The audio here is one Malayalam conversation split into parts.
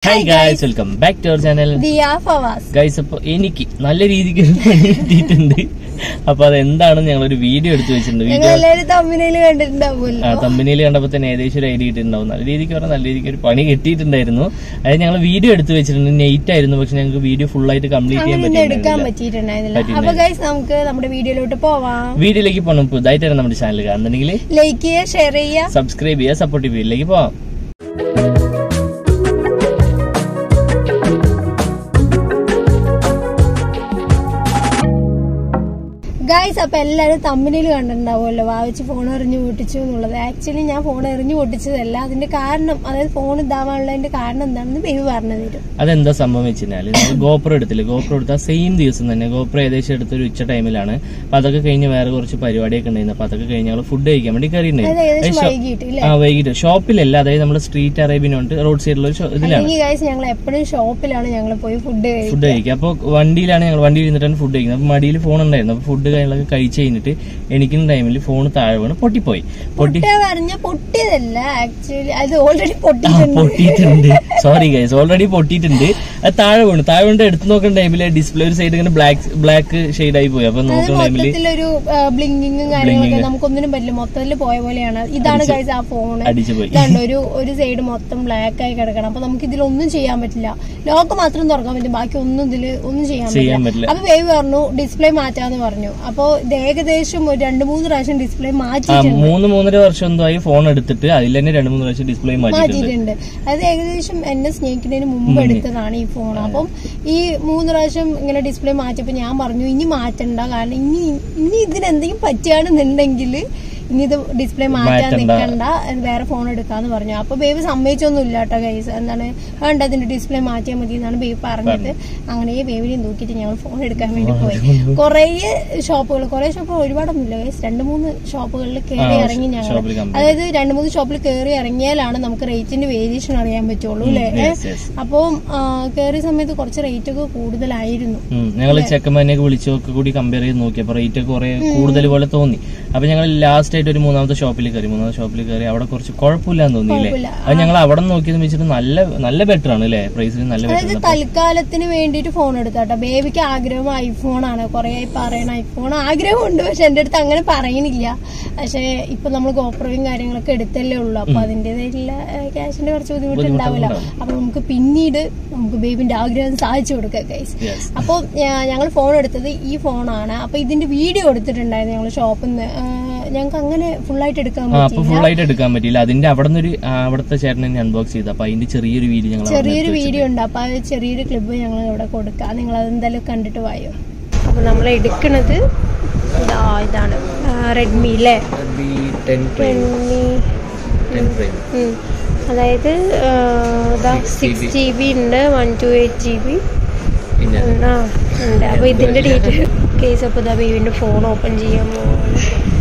Hi guys welcome back to our channel Diya Fawaz guys അപ്പൊ എനിക്ക് നല്ല രീതിക്ക് ഒരു പണി കിട്ടിയിട്ടുണ്ട് അപ്പൊ അത് എന്താണെന്ന് ഞങ്ങളൊരു വീഡിയോ എടുത്തു വെച്ചിട്ടുണ്ട് ഞങ്ങൾ വീഡിയോ എല്ലാവരും തമ്മിനയിൽ കണ്ടിട്ടുണ്ടാവുമല്ലോ തമ്പനിയിൽ കണ്ടപ്പോ തന്നെ ഏകദേശം ഒരു ഐഡിയ കിട്ടിയിട്ടുണ്ടാവും നല്ല രീതിക്ക് പറഞ്ഞാൽ നല്ല രീതിക്ക് ഒരു പണി കിട്ടിയിട്ടുണ്ടായിരുന്നു അതായത് ഞങ്ങൾ വീഡിയോ എടുത്തു വെച്ചിട്ടുണ്ട് നെയ്റ്റ് ആയിരുന്നു പക്ഷെ ഞങ്ങൾക്ക് വീഡിയോ ഫുൾ ആയിട്ട് കംപ്ലീറ്റ് ചെയ്യാൻ അങ്ങനെ എടുക്കാൻ പറ്റിയിട്ടുണ്ടായിരുന്നില്ല പറ്റിയിട്ടുണ്ടായിരുന്നില്ല അപ്പൊ ഗൈസ് നമുക്ക് നമ്മുടെ വീഡിയോയിലോട്ട് പോവാം വീഡിയോയിലേക്ക് പോകണം പുതുതായിട്ടാണ് നമ്മുടെ ചാനൽ കാണുന്നുണ്ടെങ്കിൽ ലൈക്ക് ചെയ്യുക ഷെയർ ചെയ്യുക സബ്സ്ക്രൈബ് ചെയ്യുക സപ്പോർട്ട് വീഡിയോയിലേക്ക് പോവാം ഗൈസ് അപ്പൊ എല്ലാവരും തമ്മിനിൽ കണ്ടിട്ടുണ്ടാവുമല്ലോ വാവിച്ച് ഫോൺ എറിഞ്ഞു പൊട്ടിച്ചു എന്നുള്ളത് ആക്ച്വലി ഞാൻ ഫോൺ എറിഞ്ഞു പൊട്ടിച്ചതല്ല അതിന്റെ കാരണം അതായത് ഫോൺ ഇതാവാനുള്ളതിന്റെ കാരണം എന്താണെന്ന് ബേബി പറഞ്ഞു തരും അതെന്താ സംഭവം വെച്ചാല് നമ്മൾ ഗോപ്രോ എടുത്തില്ല ഗോപ്രോ എടുത്ത സെയിം ദിവസം തന്നെ ഗോപ്രോ ഏകദേശം എടുത്ത ഒരു ഉച്ച ടൈമിലാണ് അപ്പൊ അതൊക്കെ കഴിഞ്ഞ് വേറെ കുറച്ച് പരിപാടിയൊക്കെ ഉണ്ടായിരുന്നു അപ്പൊ അതൊക്കെ കഴിഞ്ഞ് ഞങ്ങൾ ഫുഡ് കഴിക്കാൻ വേണ്ടി അതായത് ഏകദേശം കയറിയിട്ടുണ്ടായിരുന്നു വൈകിട്ട് ഇല്ലേ ആ വൈകിട്ട് ഷോപ്പിലല്ല അതായത് നമ്മുടെ സ്ട്രീറ്റ് അറേബ്യനുണ്ട് റോഡ് സൈഡിലുള്ള ഒരു ഷോ- ഇതിലാണ് അല്ലെങ്കിൽ ഗൈസ് ഞങ്ങൾ എപ്പോഴും ഷോപ്പിലാണ് ഞങ്ങൾ പോയി ഫുഡ് കഴിക്കുക ഫുഡ് കഴിക്കുക അപ്പോൾ വണ്ടിയിലാണ് ഞങ്ങൾ വണ്ടിയിൽ ഇരുന്നിട്ടാണ് ഫുഡ് കഴിക്കുന്നത് അപ്പൊ മടിയിൽ ഫോൺ ഉണ്ടായിരുന്നു അപ്പൊ ഫുഡ് കാര്യങ്ങളൊക്കെ കഴിച്ച് കഴിഞ്ഞിട്ട് എനിക്കുന്ന ടൈമിൽ ഫോൺ താഴെ വീണ് പൊട്ടിപ്പോയി പൊട്ടി പൊട്ടിയ പറഞ്ഞ പൊട്ടിയതല്ല ആക്ച്വലി അത് ഓൾറെഡി ആ, പൊട്ടിയിട്ടുണ്ട് പൊട്ടിയിട്ടുണ്ട് സോറി ഗൈസ് ഓൾറെഡി പൊട്ടിയിട്ടുണ്ട് അത് താഴെ വീണു താഴെ വീണ് എടുത്ത് നോക്കുന്ന ടൈമില് ഡിസ്പ്ലേ ഒരു സൈഡ് ഇങ്ങനെ ബ്ലാക്ക് ബ്ലാക്ക് ഷെയ്ഡ് ആയി പോയി അപ്പൊ അത് നോക്കുന്ന ടൈമില് മൊത്തത്തിലൊരു ബ്ലിങ്കിങ്ങും കാര്യങ്ങളൊക്കെ നമുക്കൊന്നിനും പറ്റില്ല മൊത്തത്തിൽ പോയ പോലെയാണ് ഇതാണ് ഗൈസ് ആ ഫോണ് അടിച്ചു പോയി ഇതാണ്ട് ഒരു ഒരു സൈഡ് മൊത്തം ബ്ലാക്ക് ആയി കിടക്കണം അപ്പൊ നമുക്ക് ഇതിലൊന്നും ചെയ്യാൻ പറ്റില്ല ലോക്ക് മാത്രം തുറക്കാൻ പറ്റും ബാക്കി ഒന്നും ഇതിൽ ഒന്നും ചെയ്യാൻ ചെയ്യാൻ പറ്റില്ല പറ്റില്ല അപ്പൊ വേവ് പറഞ്ഞു ഡിസ്പ്ലേ മാറ്റാന്ന് പറഞ്ഞു അപ്പൊ ഇത് ഏകദേശം ഒരു രണ്ട് മൂന്ന് പ്രാവശ്യം ഡിസ്പ്ലേ ആ മാറ്റിയിട്ടുണ്ട് മൂന്ന് മൂന്നര വർഷം എന്തോ ആയി ഫോൺ എടുത്തിട്ട് അതിൽ തന്നെ രണ്ട് മൂന്ന് പ്രാവശ്യം ഡിസ്പ്ലേ മാറ്റിയിട്ടുണ്ട് മാറ്റിയിട്ടുണ്ട് അത് ഏകദേശം എന്നെ സ്നേഹിക്കുന്നതിന് മുമ്പ് എടുത്തതാണ് ഈ ഫോൺ അപ്പം ഈ മൂന്ന് പ്രാവശ്യം ഇങ്ങനെ ഡിസ്പ്ലേ മാറ്റിയപ്പോ ഞാൻ പറഞ്ഞു ഇനി മാറ്റണ്ട കാരണം ഇനി ഇനി ഇതിന് എന്തെങ്കിലും പറ്റുകയാണെന്നുണ്ടെങ്കിൽ ഇനി ഇത് ഡിസ്പ്ലേ മാറ്റാൻ മാറ്റണ്ട. നിൽക്കണ്ട വേറെ ഫോൺ എടുക്കാന്ന് പറഞ്ഞു അപ്പൊ ബേബി സമ്മതിച്ചൊന്നും ഇല്ല കേട്ടോ ഗൈസ് എന്താണ് വേണ്ട അതിന്റെ ഡിസ്പ്ലേ മാറ്റിയാൽ മതി എന്നാണ് ബേബി പറഞ്ഞത് അങ്ങനെ ബേബിനെയും നോക്കിയിട്ട് ഞങ്ങൾ ഫോൺ എടുക്കാൻ വേണ്ടി പോയി കുറേ ഷോപ്പുകൾ കുറെ ഷോപ്പുകൾ ഒരുപാടൊന്നുമില്ല ഗൈസ് രണ്ട് മൂന്ന് ഷോപ്പുകളിൽ കയറി ആ, ഇറങ്ങി ഞങ്ങൾ ഷോപ്പിൽ കമ്പനി അതായത് രണ്ട് മൂന്ന് ഷോപ്പിൽ കയറി ഇറങ്ങിയാലാണ് നമുക്ക് റേറ്റിന്റെ വേരിയേഷൻ അറിയാൻ പറ്റുള്ളൂ അല്ലേ yes, yes. അപ്പം കയറിയ സമയത്ത് കുറച്ച് റേറ്റ് ഒക്കെ കൂടുതലായിരുന്നു ഞങ്ങൾ ചെക്കന്മാരെയൊക്കെ വിളിച്ചൊക്കെ കൂടി കമ്പയർ ചെയ്ത് നോക്കി അപ്പൊ റേറ്റ് ഒക്കെ കുറെ കൂടുതൽ പോലെ തോന്നി അപ്പൊ ഞങ്ങൾ ലാസ്റ്റ് ആയിട്ട് ഒരു മൂന്നാമത്തെ ഷോപ്പിൽ കയറി മൂന്നാമത്തെ ഷോപ്പിൽ കയറി അവിടെ കുറച്ച് കുഴപ്പമില്ലാന്ന് തോന്നിയില്ലേ കുഴപ്പമില്ല. അത് ഞങ്ങൾ അവിടെ നോക്കിയത് വെച്ചിട്ട് നല്ല നല്ല ബെറ്റർ ആണ് അല്ലേ പ്രൈസിന് നല്ല ബെറ്റർ അതായത് തൽക്കാലത്തിന് വേണ്ടിയിട്ട് ഫോൺ എടുത്താട്ടോ ബേബിക്ക് ആഗ്രഹം ഐഫോൺ ആണ് കുറെ ആയി പറയണ ഐഫോൺ ആഗ്രഹമുണ്ട് പക്ഷെ എന്റെ അടുത്ത് അങ്ങനെ പറയണില്ല പക്ഷെ ഇപ്പൊ നമ്മൾ ഗോപ്രോയും കാര്യങ്ങളൊക്കെ എടുത്തല്ലേ ഉള്ളൂ അപ്പൊ അതിന്റേതായിട്ടുള്ള ക്യാഷിന്റെ കുറച്ച് ബുദ്ധിമുട്ടുണ്ടാവില്ല അപ്പൊ നമുക്ക് പിന്നീട് നമുക്ക് ബേബിന്റെ ആഗ്രഹം സാധിച്ചു കൊടുക്കാം ഗൈസ് Yes. അപ്പോൾ ഞങ്ങൾ ഫോൺ എടുത്തത് ഈ ഫോണാണ് അപ്പൊ ഇതിന്റെ വീഡിയോ എടുത്തിട്ടുണ്ടായിരുന്നു ഞങ്ങൾ ഷോപ്പിൽ നിന്ന് ഞങ്ങൾക്ക് അങ്ങനെ full ആയിട്ട് എടുക്കാൻ ആ അപ്പൊ പറ്റില്ല ഫുൾ ആയിട്ട് എടുക്കാൻ പറ്റില്ല അതിന്റെ അവിടെ നിന്നൊരു അവിടുത്തെ ചേട്ടനെ അൺബോക്സ് ചെയ്ത് അപ്പൊ അതിന്റെ ചെറിയൊരു വീഡിയോ ഞങ്ങൾ ചെറിയൊരു വീഡിയോ ഉണ്ട് അപ്പൊ അത് ചെറിയൊരു ക്ലിപ്പ് ഞങ്ങൾ ഇവിടെ കൊടുക്കാം നിങ്ങൾ അതെന്തായാലും കണ്ടിട്ട് വായോ അപ്പൊ നമ്മൾ എടുക്കുന്നത് ഇതാ ഇതാണ് റെഡ്മി അല്ലേ റെഡ്മി ഉം. അതായത് ആ, ഇതാ സിക്സ് ജി ബി ഉണ്ട് one two eight G B ആ ഉണ്ട് അപ്പൊ ഇതിന്റെ ഡീറ്റെയിൽ കേസ് അപ്പൊ ഇതാ ബേബിന്റെ ഫോൺ ഓപ്പൺ ചെയ്യാൻ പോവാണ്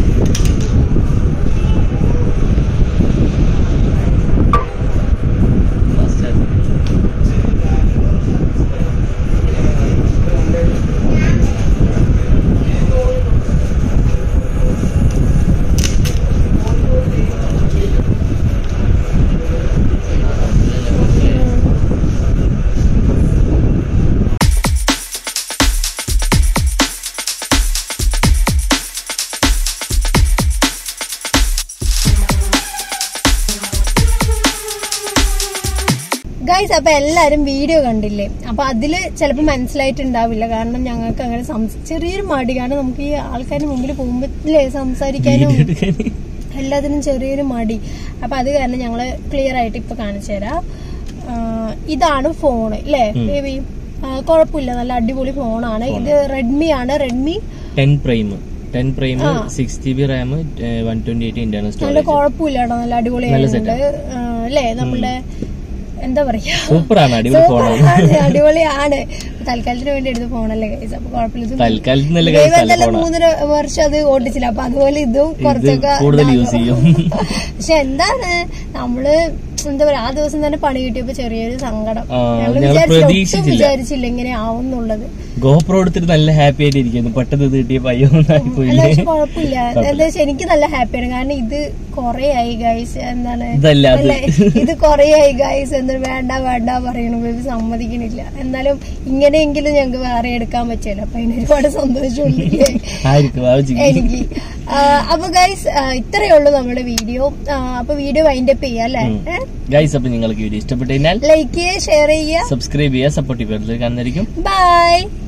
ഗൈസ് അപ്പൊ എല്ലാരും വീഡിയോ കണ്ടില്ലേ അപ്പൊ അതില് ചിലപ്പോൾ മനസ്സിലായിട്ടുണ്ടാവില്ല കാരണം ഞങ്ങൾക്ക് അങ്ങനെ സംസ- ചെറിയൊരു മടി കാരണം നമുക്ക് ഈ ആൾക്കാരുടെ മുമ്പിൽ പോകുമ്പോഴേ സംസാരിക്കാനും എല്ലാത്തിനും ചെറിയൊരു മടി അപ്പൊ അത് കാരണം ഞങ്ങള് ക്ലിയർ ആയിട്ട് ഇപ്പൊ കാണിച്ചു തരാം ആ, ഇതാണ് ഫോൺ അല്ലേ ബേബി കുഴപ്പമില്ല നല്ല അടിപൊളി ഫോണാണ് ഇത് റെഡ്മി ആണ് Redmi ten prime ten prime six G B RAM one twenty eight internal നല്ല സ്റ്റോറേജ് കുഴപ്പമില്ല കേട്ടോ നല്ല അടിപൊളിയായിട്ടുണ്ട് അല്ലേ നമ്മളുടെ എന്താ പറയാ സൂപ്പറാണ് അടിപൊളി ഫോണാണ് സൂപ്പറാണ്, അടിപൊളിയാണ് തൽക്കാലത്തിന് വേണ്ടി എടുത്ത് ഫോണല്ലേ കൈസ് അപ്പൊ കുഴപ്പമില്ല ഇത് തൽക്കാലത്തിനല്ല ദൈവം കൈസ് എന്തായാലും ഫോണാ മൂന്നര വർഷം അത് ഓടിച്ചില്ല അപ്പൊ അതുപോലെ ഇതും ഇത് കുറച്ചൊക്കെ കൂടുതൽ ഇതാകും. യൂസ് ചെയ്യും പക്ഷെ എന്താണ് നമ്മള് എന്താ പറയാ ആ ദിവസം തന്നെ പണി കിട്ടിയപ്പോ ചെറിയൊരു സങ്കടം ആ, ഞങ്ങൾ ഞങ്ങൾ വിചാരിച്ചില്ല ഒട്ടും പ്രതീക്ഷിച്ചില്ല. വിചാരിച്ചില്ല ഇങ്ങനെ ആവും എന്നുള്ളത് ഗോപ്രോ എടുത്തിട്ട് നല്ല ഹാപ്പി ആയിട്ട് ഇരിക്കുന്നു പെട്ടെന്ന് ഇത് കിട്ടിയപ്പോ അയ്യോ അല്ല ആയിപ്പോയില്ലേ പക്ഷെ കുഴപ്പമില്ല എന്താ വെച്ചാൽ എനിക്ക് നല്ല ഹാപ്പിയാണ് കാരണം ഇത് കൊറേ ആയി ഗൈസ് എന്താണ് ഇതല്ല അത്. അല്ല, ഇത് കൊറേ ആയി ഗൈസ് എന്താ വേണ്ട വേണ്ട പറയണു ബേബി സമ്മതിക്കണില്ല എന്നാലും ഇങ്ങനെയെങ്കിലും ഞങ്ങൾക്ക് വേറെ എടുക്കാൻ പറ്റില്ല അപ്പൊ അതിന് ഒരുപാട് സന്തോഷമില്ലേ ആയിരിക്കും ആവശ്യം എനിക്ക് ആ, അപ്പൊ ഗൈസ് ഇത്രയേ ഉള്ളൂ നമ്മുടെ വീഡിയോ അപ്പൊ വീഡിയോ വൈൻഡപ്പ് ചെയ്യാം അല്ലേ ഗൈസ് അപ്പൊ നിങ്ങൾക്ക് വീഡിയോ ഇഷ്ടപ്പെട്ടു കഴിഞ്ഞാൽ ലൈക്ക് ചെയ്യുക ഷെയർ ചെയ്യുക സബ്സ്ക്രൈബ് ചെയ്യുക സപ്പോർട്ട് ചെയ്യുക കാണുന്നതായിരിക്കും ബൈ